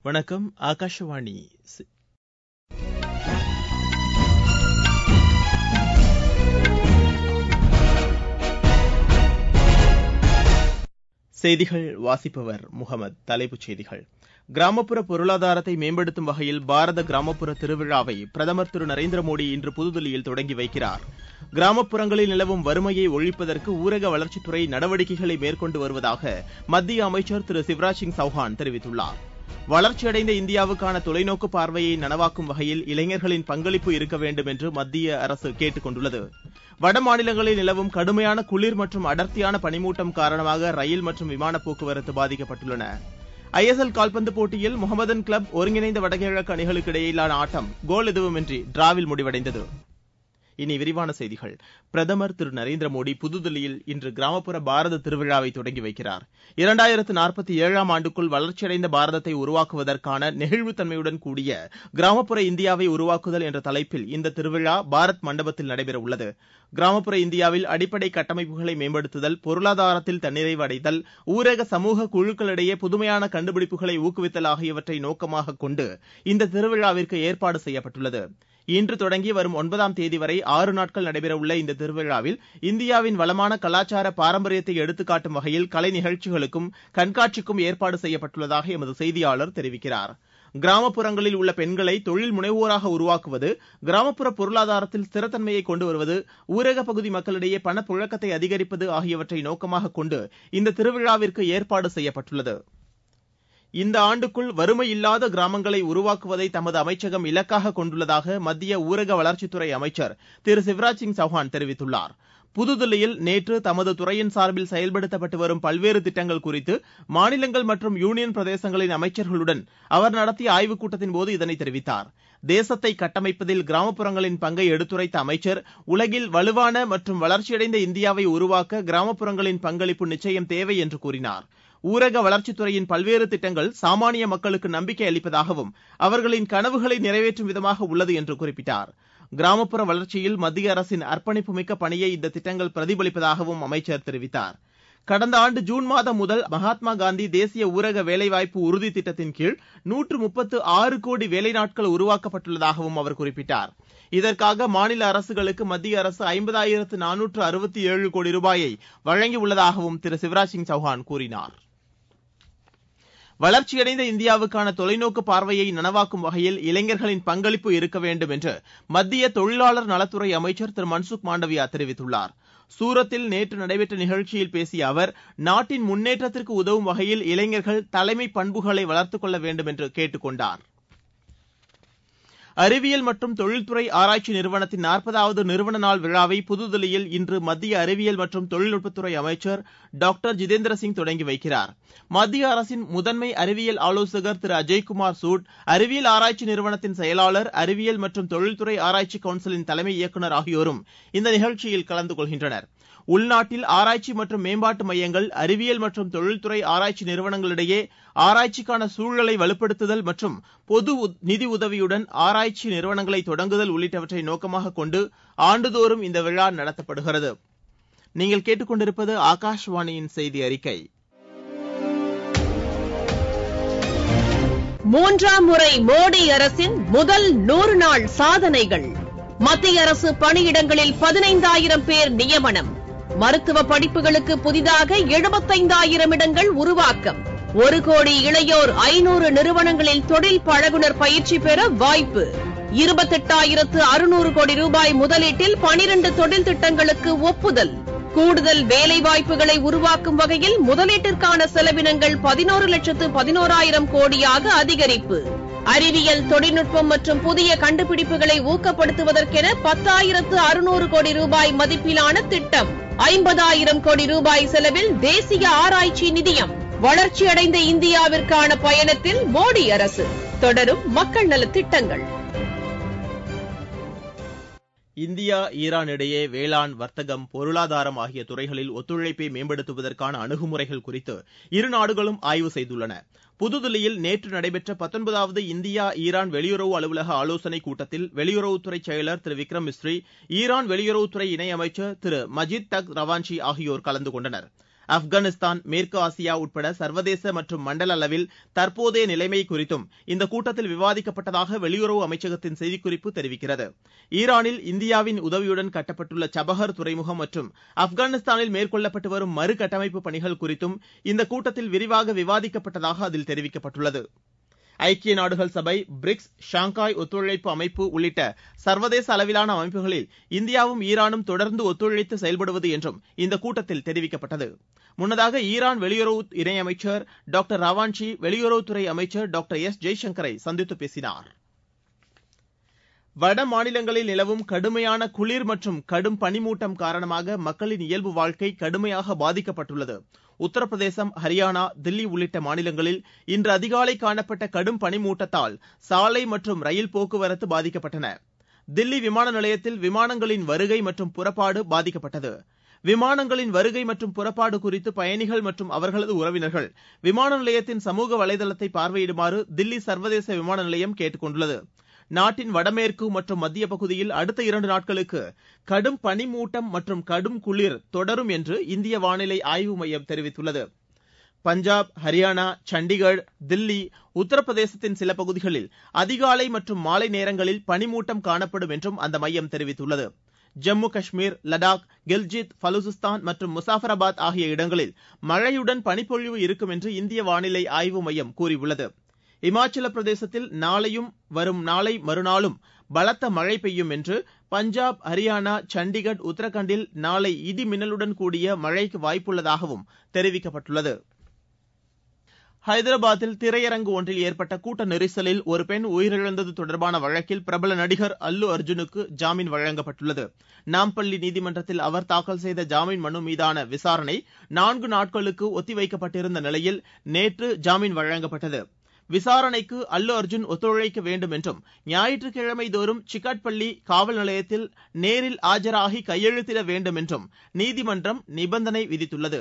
வணக்கம் ஆகாஷவாணி செய்திகள் வாசிப்பவர் முகமது தலைப்புச் செய்திகள் கிராமப்புற பொருளாதாரத்தை மேம்படுத்தும் வகையில் பாரத கிராமப்புற திருவிழாவை பிரதமர் திரு நரேந்திர மோடி இன்று புதுதில்லியில் தொடங்கி வைக்கிறார் கிராமப்புறங்களில் நிலவும் வறுமையை ஒழிப்பதற்கு ஊரக வளர்ச்சித்துறை நடவடிக்கைகளை மேற்கொண்டு வருவதாக மத்திய அமைச்சர் திரு சிவராஜ் சிங் சௌஹான் தெரிவித்துள்ளார் வளர்ச்சியடைந்த இந்தியாவுக்கான தொலைநோக்கு பார்வையை நனவாக்கும் வகையில் இளைஞர்களின் பங்களிப்பு இருக்க வேண்டும் என்று மத்திய அரசு கேட்டுக் கொண்டுள்ளது வட மாநிலங்களில் நிலவும் கடுமையான குளிர் மற்றும் அடர்த்தியான பனிமூட்டம் காரணமாக ரயில் மற்றும் விமான போக்குவரத்து பாதிக்கப்பட்டுள்ளன ஐஎஸ்எல் கால்பந்து போட்டியில் முகமதன் கிளப் ஒருங்கிணைந்த வடகிழக்கு அணிகளுக்கு இடையிலான ஆட்டம் கோல் எதுவுமின்றி டிராவில் முடிவடைந்தது இனி விரிவான செய்திகள் பிரதமர் திரு நரேந்திர மோடி புதுதில்லியில் இன்று கிராமப்புற பாரத திருவிழாவை தொடங்கி வைக்கிறார் இரண்டாயிரத்து நாற்பத்தி ஏழாம் ஆண்டுக்குள் வளர்ச்சியடைந்த பாரதத்தை உருவாக்குவதற்கான நெகிழ்வுத்தன்மையுடன் கூடிய கிராமப்புற இந்தியாவை உருவாக்குதல் என்ற தலைப்பில் இந்த திருவிழா பாரத் மண்டபத்தில் நடைபெறவுள்ளது கிராமப்புற இந்தியாவில் அடிப்படை கட்டமைப்புகளை மேம்படுத்துதல் பொருளாதாரத்தில் தன்னிறைவு அடைதல் ஊரக சமூக குழுக்களிடையே புதுமையான கண்டுபிடிப்புகளை ஊக்குவித்தல் ஆகியவற்றை நோக்கமாக கொண்டு இந்த திருவிழாவிற்கு ஏற்பாடு செய்யப்பட்டுள்ளது இன்று தொடங்கி வரும் ஒன்பதாம் தேதி வரை ஆறு நாட்கள் நடைபெறவுள்ள இந்த திருவிழாவில் இந்தியாவின் வளமான கலாச்சார பாரம்பரியத்தை எடுத்துக்காட்டும் வகையில் கலை நிகழ்ச்சிகளுக்கும் கண்காட்சிக்கும் ஏற்பாடு செய்யப்பட்டுள்ளதாக எமது செய்தியாளர் தெரிவிக்கிறார் கிராமப்புறங்களில் உள்ள பெண்களை தொழில் முனைவோராக உருவாக்குவது கிராமப்புற பொருளாதாரத்தில் ஸ்திரத்தன்மையை கொண்டு வருவது ஊரக பகுதி மக்களிடையே பணப்புழக்கத்தை அதிகரிப்பது ஆகியவற்றை நோக்கமாக கொண்டு இந்த திருவிழாவிற்கு ஏற்பாடு செய்யப்பட்டுள்ளது இந்த ஆண்டுக்குள் வறுமை இல்லாத கிராமங்களை உருவாக்குவதை தமது அமைச்சகம் இலக்காக கொண்டுள்ளதாக மத்திய ஊரக வளர்ச்சித்துறை அமைச்சர் திரு சிவராஜ் சிங் சௌஹான் தெரிவித்துள்ளார் புதுதில்லியில் நேற்று தமது துறையின் சார்பில் செயல்படுத்தப்பட்டு வரும் பல்வேறு திட்டங்கள் குறித்து மாநிலங்கள் மற்றும் யூனியன் பிரதேசங்களின் அமைச்சர்களுடன் அவர் நடத்திய ஆய்வுக் கூட்டத்தின்போது இதனை தெரிவித்தார் தேசத்தை கட்டமைப்பதில் கிராமப்புறங்களின் பங்கை எடுத்துரைத்த அமைச்சர் உலகில் வலுவான மற்றும் வளர்ச்சியடைந்த இந்தியாவை உருவாக்க கிராமப்புறங்களின் பங்களிப்பு நிச்சயம் தேவை என்று கூறினார் ஊரக வளர்ச்சித்துறையின் பல்வேறு திட்டங்கள் சாமானிய மக்களுக்கு நம்பிக்கை அளிப்பதாகவும் அவர்களின் கனவுகளை நிறைவேற்றும் விதமாக உள்ளது என்று குறிப்பிட்டார் கிராமப்புற வளர்ச்சியில் மத்திய அரசின் அர்ப்பணிப்புமிக்க பணியை இந்த திட்டங்கள் பிரதிபலிப்பதாகவும் அமைச்சர் தெரிவித்தார் கடந்த ஆண்டு ஜூன் மாதம் முதல் மகாத்மா காந்தி தேசிய ஊரக வேலைவாய்ப்பு உறுதி திட்டத்தின் கீழ் நூற்று முப்பத்து ஆறு கோடி வேலை நாட்கள் உருவாக்கப்பட்டுள்ளதாகவும் அவர் குறிப்பிட்டார் இதற்காக மாநில அரசுகளுக்கு மத்திய அரசு ஐம்பதாயிரத்து நானூற்று அறுபத்தி ஏழு கோடி ரூபாயை வழங்கியுள்ளதாகவும் திரு சிவராஜ் சிங் சௌஹான் கூறினார் வளர்ச்சியடைந்த இந்தியாவுக்கான தொலைநோக்கு பார்வையை நனவாக்கும் வகையில் இளைஞர்களின் பங்களிப்பு இருக்க வேண்டும் என்று மத்திய தொழிலாளர் நலத்துறை அமைச்சர் திரு மன்சுக் மாண்டவியா தெரிவித்துள்ளார் சூரத்தில் நேற்று நடைபெற்ற நிகழ்ச்சியில் பேசிய அவர் நாட்டின் முன்னேற்றத்திற்கு உதவும் வகையில் இளைஞர்கள் தலைமை பண்புகளை வளர்த்துக் கொள்ள வேண்டும் என்று கேட்டுக் கொண்டார் அறிவியல் மற்றும் தொழில்துறை ஆராய்ச்சி நிறுவனத்தின் நாற்பதாவது நிறுவன நாள் விழாவை புதுதில்லியில் இன்று மத்திய அறிவியல் மற்றும் தொழில்நுட்பத்துறை அமைச்சர் டாக்டர் ஜிதேந்திர சிங் தொடங்கி வைக்கிறார் மத்திய அரசின் முதன்மை அறிவியல் ஆலோசகர் திரு அஜய்குமார் சூட் அறிவியல் ஆராய்ச்சி நிறுவனத்தின் செயலாளர் அறிவியல் மற்றும் தொழில்துறை ஆராய்ச்சி கவுன்சிலின் தலைமை இயக்குநர் ஆகியோரும் இந்த நிகழ்ச்சியில் கலந்து கொள்கின்றனர் உள்நாட்டில் ஆராய்ச்சி மற்றும் மேம்பாட்டு மையங்கள் அறிவியல் மற்றும் தொழில்துறை ஆராய்ச்சி நிறுவனங்களிடையே ஆராய்ச்சிக்கான சூழலை வலுப்படுத்துதல் மற்றும் பொது நிதி உதவியுடன் ஆராய்ச்சி நிறுவனங்களை தொடங்குதல் உள்ளிட்டவற்றை நோக்கமாக கொண்டு ஆண்டுதோறும் இந்த விழா நடத்தப்படுகிறது நீங்கள் கேட்டுக்கொண்டிருப்பது ஆகாஷ்வாணியின் செய்தி அறிக்கை மூன்றாம் முறை மோடி அரசின் முதல் நூறு நாள் சாதனைகள் மத்திய அரசு பணியிடங்களில் பதினைந்தாயிரம் பேர் நியமனம் மருத்துவ படிப்புகளுக்கு புதிதாக எழுபத்தைந்தாயிரம் இடங்கள் உருவாக்கம் ஒரு கோடி இளையோர் ஐநூறு நிறுவனங்களில் தொழில் பழகுனர் பயிற்சி பெற வாய்ப்பு இருபத்தெட்டாயிரத்து அறுநூறு கோடி ரூபாய் முதலீட்டில் பனிரண்டு தொழில் திட்டங்களுக்கு ஒப்புதல் கூடுதல் வேலைவாய்ப்புகளை உருவாக்கும் வகையில் முதலீட்டிற்கான செலவினங்கள் பதினோரு லட்சத்து பதினோராயிரம் கோடியாக அதிகரிப்பு அறிவியல் தொழில்நுட்பம் மற்றும் புதிய கண்டுபிடிப்புகளை ஊக்கப்படுத்துவதற்கென பத்தாயிரத்து அறுநூறு கோடி ரூபாய் மதிப்பிலான திட்டம் ஐம்பதாயிரம் கோடி ரூபாய் செலவில் தேசிய ஆராய்ச்சி நிதியம் வளர்ச்சியடைந்த இந்தியாவிற்கான பயணத்தில் மோடி அரசு தொடரும் மக்கள் நலத் திட்டங்கள் இந்தியா ஈரான் இடையே வேளாண் வர்த்தகம் பொருளாதாரம் ஆகிய துறைகளில் ஒத்துழைப்பை மேம்படுத்துவதற்கான அணுகுமுறைகள் குறித்து இரு நாடுகளும் ஆய்வு செய்துள்ளன புதுதில்லியில் நேற்று நடைபெற்ற பத்தொன்பதாவது இந்தியா ஈரான் வெளியுறவு அலுவலக ஆலோசனைக் கூட்டத்தில் வெளியுறவுத்துறை செயலர் திரு விக்ரம் மிஸ்ரி ஈரான் வெளியுறவுத்துறை இணையமைச்சர் திரு மஜித் தக் ரவான்ஷி ஆகியோர் கலந்து கொண்டனர் ஆப்கானிஸ்தான் மேற்கு ஆசியா உட்பட சர்வதேச மற்றும் மண்டல அளவில் தற்போதைய நிலைமை குறித்தும் இந்த கூட்டத்தில் விவாதிக்கப்பட்டதாக வெளியுறவு அமைச்சகத்தின் செய்திக்குறிப்பு தெரிவிக்கிறது ஈரானில் இந்தியாவின் உதவியுடன் கட்டப்பட்டுள்ள சபஹர் துறைமுகம் மற்றும் ஆப்கானிஸ்தானில் மேற்கொள்ளப்பட்டு வரும் மறுகட்டமைப்பு பணிகள் குறித்தும் இந்த கூட்டத்தில் விரிவாக விவாதிக்கப்பட்டதாக அதில் தெரிவிக்கப்பட்டுள்ளது ஐக்கிய நாடுகள் சபை பிரிக்ஸ் ஷாங்காய் ஒத்துழைப்பு அமைப்பு உள்ளிட்ட சர்வதேச அளவிலான அமைப்புகளில் இந்தியாவும் ஈரானும் தொடர்ந்து ஒத்துழைத்து செயல்படுவது என்றும் இந்த கூட்டத்தில் தெரிவிக்கப்பட்டது முன்னதாக ஈரான் வெளியுறவு இணையமைச்சர் டாக்டர் ராவான்ஷி வெளியுறவுத்துறை அமைச்சர் டாக்டர் எஸ் ஜெய்சங்கரை சந்தித்து பேசினார் வட மாநிலங்களில் நிலவும் கடுமையான குளிர் மற்றும் கடும் பனிமூட்டம் காரணமாக மக்களின் இயல்பு வாழ்க்கை கடுமையாக பாதிக்கப்பட்டுள்ளது உத்தரப்பிரதேசம் ஹரியானா தில்லி உள்ளிட்ட மாநிலங்களில் இன்று அதிகாலை காணப்பட்ட கடும் பனிமூட்டத்தால் சாலை மற்றும் ரயில் போக்குவரத்து பாதிக்கப்பட்டன தில்லி விமான நிலையத்தில் விமானங்களின் வருகை மற்றும் புறப்பாடு பாதிக்கப்பட்டது விமானங்களின் வருகை மற்றும் புறப்பாடு குறித்து பயணிகள் மற்றும் அவர்களது உறவினர்கள் விமான நிலையத்தின் சமூக வலைதளத்தை பார்வையிடுமாறு தில்லி சர்வதேச விமான நிலையம் கேட்டுக் கொண்டுள்ளது நாட்டின் வடமேற்கு மற்றும் மத்திய பகுதியில் அடுத்த இரண்டு நாட்களுக்கு கடும் பனிமூட்டம் மற்றும் கடும் குளிர் தொடரும் என்று இந்திய வானிலை ஆய்வு மையம் தெரிவித்துள்ளது பஞ்சாப் ஹரியானா சண்டிகர் தில்லி உத்தரப்பிரதேசத்தின் சில பகுதிகளில் அதிகாலை மற்றும் மாலை நேரங்களில் பனிமூட்டம் காணப்படும் என்றும் அந்த மையம் தெரிவித்துள்ளது ஜம்மு காஷ்மீர் லடாக் கில்ஜித் பலுசிஸ்தான் மற்றும் முசாஃபராபாத் ஆகிய இடங்களில் மழையுடன் பனிப்பொழிவு இருக்கும் என்று இந்திய வானிலை ஆய்வு மையம் கூறியுள்ளது இமாச்சல பிரதேசத்தில் நாளையும் வரும் நாளை மறுநாளும் பலத்த மழை பெய்யும் என்று பஞ்சாப் ஹரியானா சண்டிகர் உத்தரகாண்டில் நாளை இடி மின்னலுடன் கூடிய மழைக்கு வாய்ப்புள்ளதாகவும் தெரிவிக்கப்பட்டுள்ளது ஹைதராபாத்தில் திரையரங்கு ஒன்றில் ஏற்பட்ட கூட்ட நெரிசலில் ஒரு பெண் உயிரிழந்தது தொடர்பான வழக்கில் பிரபல நடிகர் அல்லு அர்ஜுனுக்கு ஜாமீன் வழங்கப்பட்டுள்ளது நாம்பள்ளி நீதிமன்றத்தில் அவர் தாக்கல் செய்த ஜாமீன் மனு மீதான விசாரணை நான்கு நாட்களுக்கு ஒத்திவைக்கப்பட்டிருந்த நிலையில் நேற்று ஜாமீன் வழங்கப்பட்டது விசாரணைக்கு அல்லு அர்ஜுன் ஒத்துழைக்க வேண்டும் என்றும் ஞாயிற்றுக்கிழமை தோறும் சிக்காட்பள்ளி காவல் நிலையத்தில் நேரில் ஆஜராகி கையெழுத்திட வேண்டும் என்றும் நீதிமன்றம் நிபந்தனை விதித்துள்ளது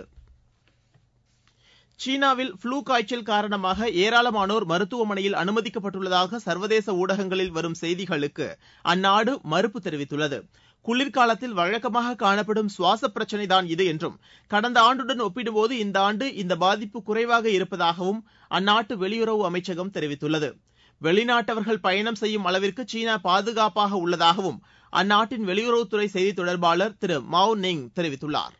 சீனாவில் ஃப்ளூ காய்ச்சல் காரணமாக ஏராளமானோர் மருத்துவமனையில் அனுமதிக்கப்பட்டுள்ளதாக சர்வதேச ஊடகங்களில் வரும் செய்திகளுக்கு அந்நாடு மறுப்பு தெரிவித்துள்ளது குளிர்காலத்தில் வழக்கமாக காணப்படும் சுவாச பிரச்சினைதான் இது என்றும் கடந்த ஆண்டுடன் ஒப்பிடும்போது இந்த ஆண்டு இந்த பாதிப்பு குறைவாக இருப்பதாகவும் அந்நாட்டு வெளியுறவு அமைச்சகம் தெரிவித்துள்ளது வெளிநாட்டவர்கள் பயணம் செய்யும் அளவிற்கு சீனா பாதுகாப்பாக உள்ளதாகவும் அந்நாட்டின் வெளியுறவுத்துறை செய்தி தொடர்பாளர் திரு மாவ் நெங் தெரிவித்துள்ளார்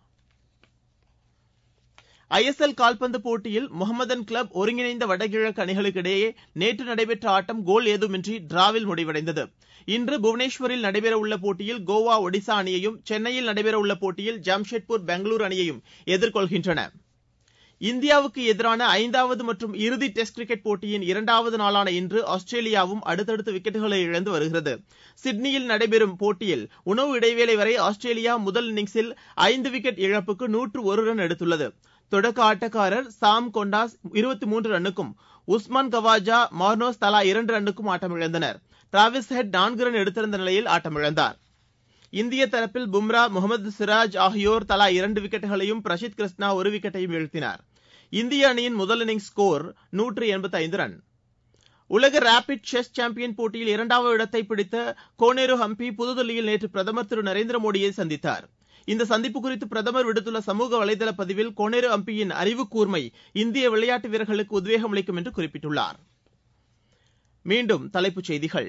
ஐ எஸ் எல் கால்பந்து போட்டியில் முகமதன் கிளப் ஒருங்கிணைந்த வடகிழக்கு அணிகளுக்கு இடையே நேற்று நடைபெற்ற ஆட்டம் கோல் ஏதுமின்றி டிராவில் முடிவடைந்தது இன்று புவனேஸ்வரில் நடைபெறவுள்ள போட்டியில் கோவா ஒடிசா அணியையும் சென்னையில் நடைபெறவுள்ள போட்டியில் ஜாம்ஷெட்பூர் பெங்களூரு அணியையும் எதிர்கொள்கின்றன இந்தியாவுக்கு எதிரான ஐந்தாவது மற்றும் இறுதி டெஸ்ட் கிரிக்கெட் போட்டியின் இரண்டாவது நாளான இன்று ஆஸ்திரேலியாவும் அடுத்தடுத்து விக்கெட்டுகளை இழந்து வருகிறது சிட்னியில் நடைபெறும் போட்டியில் உணவு இடைவேளை வரை ஆஸ்திரேலியா முதல் இன்னிங்ஸில் ஐந்து விக்கெட் இழப்புக்கு நூற்று ஒரு ரன் எடுத்துள்ளது தொடக்க ஆட்டக்காரர் சாம் கொண்டாஸ் இருபத்தி மூன்று ரன்னுக்கும் உஸ்மான் கவாஜா மார்னோஸ் தலா இரண்டு ரன்னுக்கும் ஆட்டமிழந்தனர் டிராவிஸ் ஹெட் நான்கு ரன் எடுத்திருந்த நிலையில் ஆட்டமிழந்தார் இந்திய தரப்பில் பும்ரா முகமது சிராஜ் ஆகியோர் தலா இரண்டு விக்கெட்டுகளையும் பிரசித் கிருஷ்ணா ஒரு விக்கெட்டையும் வீழ்த்தினார் இந்திய அணியின் முதல் இன்னிங்ஸ் ஸ்கோர் நூற்று எண்பத்தி ஐந்து ரன் உலக ரேபிட் செஸ் சாம்பியன் போட்டியில் இரண்டாவது இடத்தை பிடித்த கோனேரு ஹம்பி புதுதில்லியில் நேற்று பிரதமர் திரு நரேந்திர மோடியை சந்தித்தார் இந்த சந்திப்பு குறித்து பிரதமர் விடுத்துள்ள சமூக வலைதள பதிவில் கோனேரு ஹம்பியின் அறிவு கூர்மை இந்திய விளையாட்டு வீரர்களுக்கு உத்வேகம் அளிக்கும் என்று குறிப்பிட்டுள்ளார் மீண்டும் தலைப்புச் செய்திகள்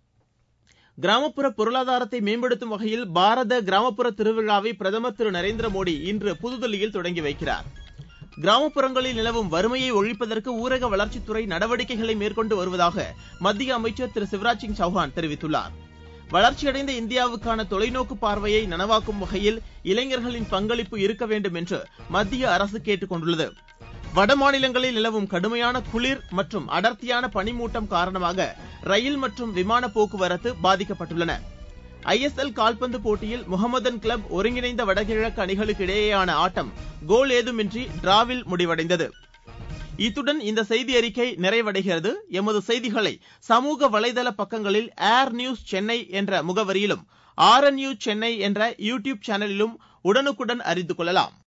கிராமப்புற பொருளாதாரத்தை மேம்படுத்தும் வகையில் பாரத கிராமப்புற திருவிழாவை பிரதமர் திரு நரேந்திர மோடி இன்று புதுதில்லியில் தொடங்கி வைக்கிறார் கிராமப்புறங்களில் நிலவும் வறுமையை ஒழிப்பதற்கு ஊரக வளர்ச்சித்துறை நடவடிக்கைகளை மேற்கொண்டு வருவதாக மத்திய அமைச்சர் திரு சிவராஜ் சிங் சௌஹான் தெரிவித்துள்ளார் வளர்ச்சியடைந்த இந்தியாவுக்கான தொலைநோக்கு பார்வையை நனவாக்கும் வகையில் இளைஞர்களின் பங்களிப்பு இருக்க வேண்டும் என்று மத்திய அரசு கேட்டுக் கொண்டுள்ளது வடமாநிலங்களில் நிலவும் கடுமையான குளிர் மற்றும் அடர்த்தியான பனிமூட்டம் காரணமாக ரயில் மற்றும் விமான போக்குவரத்து பாதிக்கப்பட்டுள்ளன ஐ எஸ் எல் கால்பந்து போட்டியில் முகமதன் கிளப் ஒருங்கிணைந்த வடகிழக்கு அணிகளுக்கு இடையேயான ஆட்டம் கோல் ஏதுமின்றி டிராவில் முடிவடைந்தது இத்துடன் இந்த செய்தி அறிக்கை நிறைவடைகிறது எமது செய்திகளை சமூக வலைதள பக்கங்களில் ஏர் நியூஸ் சென்னை என்ற முகவரியிலும் ஆர் என் நியூஸ் சென்னை என்ற யூ டியூப் சேனலிலும் உடனுக்குடன் அறிந்து கொள்ளலாம்